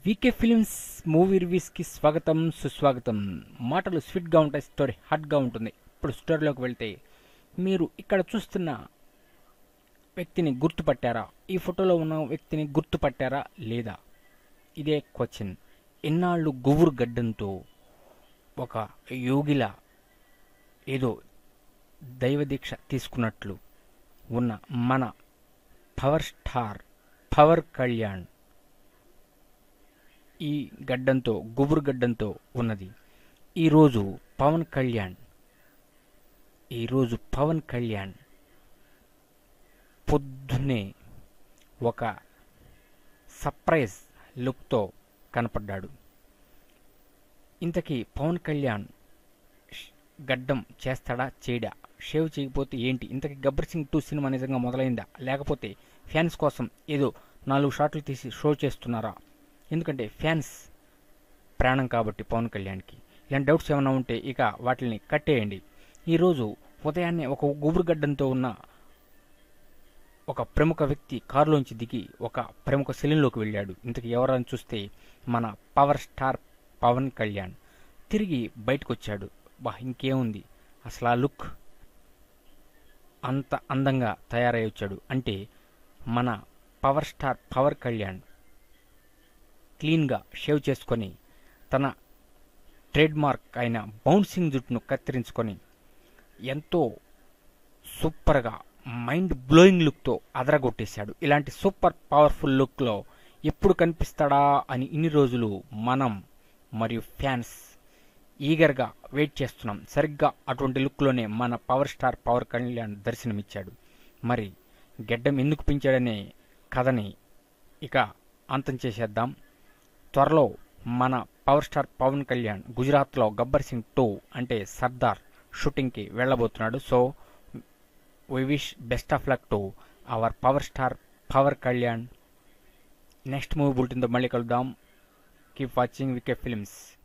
వీకే films movie రివ్యూస్కి స్వాగతం సుస్వాగతం మాటలు స్వీట్గా ఉంటాయి స్టోరీ హాట్గా ఉంటుంది ఇప్పుడు స్టోరీలోకి వెళ్తే మీరు ఇక్కడ చూస్తున్న వ్యక్తిని గుర్తుపట్టారా ఈ ఫోటోలో ఉన్న వ్యక్తిని గుర్తుపట్టారా లేదా ఇదే క్వశ్చన్ ఎన్నాళ్ళు గుబురు గడ్డంతో ఒక యోగిలా ఏదో దైవదీక్ష తీసుకున్నట్లు ఉన్న మన పవర్ స్టార్ పవర్ కళ్యాణ్ ఈ గడ్డంతో గుబురు గడ్డంతో ఉన్నది ఈరోజు పవన్ కళ్యాణ్ ఈరోజు పవన్ కళ్యాణ్ పొద్దున్నే ఒక సర్ప్రైజ్ లుక్తో కనపడ్డాడు ఇంతకీ పవన్ కళ్యాణ్ ష్- గడ్డం చేస్తాడా చేయడా షేవ్ చేయకపోతే ఏంటి ఇంతకీ గబ్బర్ సింగ్ టూ సినిమా నిజంగా మొదలైందా లేకపోతే ఫ్యాన్స్ కోసం ఏదో నాలుగు షాట్లు తీసి షో చేస్తున్నారా ఎందుకంటే ఫ్యాన్స్ ప్రాణం కాబట్టి పవన్ కళ్యాణ్కి ఇలాంటి డౌట్స్ ఏమైనా ఉంటే ఇక వాటిని కట్టేయండి ఈరోజు ఉదయాన్నే ఒక గుబురుగడ్డంతో ఉన్న ఒక ప్రముఖ వ్యక్తి కారులోంచి దిగి ఒక ప్రముఖ సెలూన్లోకి వెళ్ళాడు ఇంతకు ఎవరని చూస్తే మన పవర్ స్టార్ పవన్ కళ్యాణ్ తిరిగి బయటకు వచ్చాడు బా ఇంకేముంది అసలు ఆ లుక్ అంత అందంగా తయారై వచ్చాడు అంటే మన పవర్ స్టార్ పవర్ కళ్యాణ్ క్లీన్గా షేవ్ చేసుకొని తన ట్రేడ్ మార్క్ అయిన బౌన్సింగ్ జుట్టును కత్తిరించుకొని ఎంతో సూపర్గా మైండ్ బ్లోయింగ్ లుక్తో అదరగొట్టేశాడు ఇలాంటి సూపర్ పవర్ఫుల్ లుక్లో ఎప్పుడు కనిపిస్తాడా అని ఇన్ని రోజులు మనం మరియు ఫ్యాన్స్ ఈగర్గా వెయిట్ చేస్తున్నాం సరిగ్గా అటువంటి లుక్లోనే మన పవర్ స్టార్ పవర్ కళ్యాణ్ దర్శనమిచ్చాడు మరి గెడ్డం ఎందుకు పెంచాడనే కథని ఇక అంతం చేసేద్దాం త్వరలో మన పవర్ స్టార్ పవన్ కళ్యాణ్ గుజరాత్లో గబ్బర్ సింగ్ టూ అంటే సర్దార్ షూటింగ్కి వెళ్ళబోతున్నాడు so we wish best of luck to our power star Pawan Kalyan next movie బులెటిన్తో మళ్ళీ కలుద్దాం కీప్ వాచింగ్ వికే ఫిల్మ్స్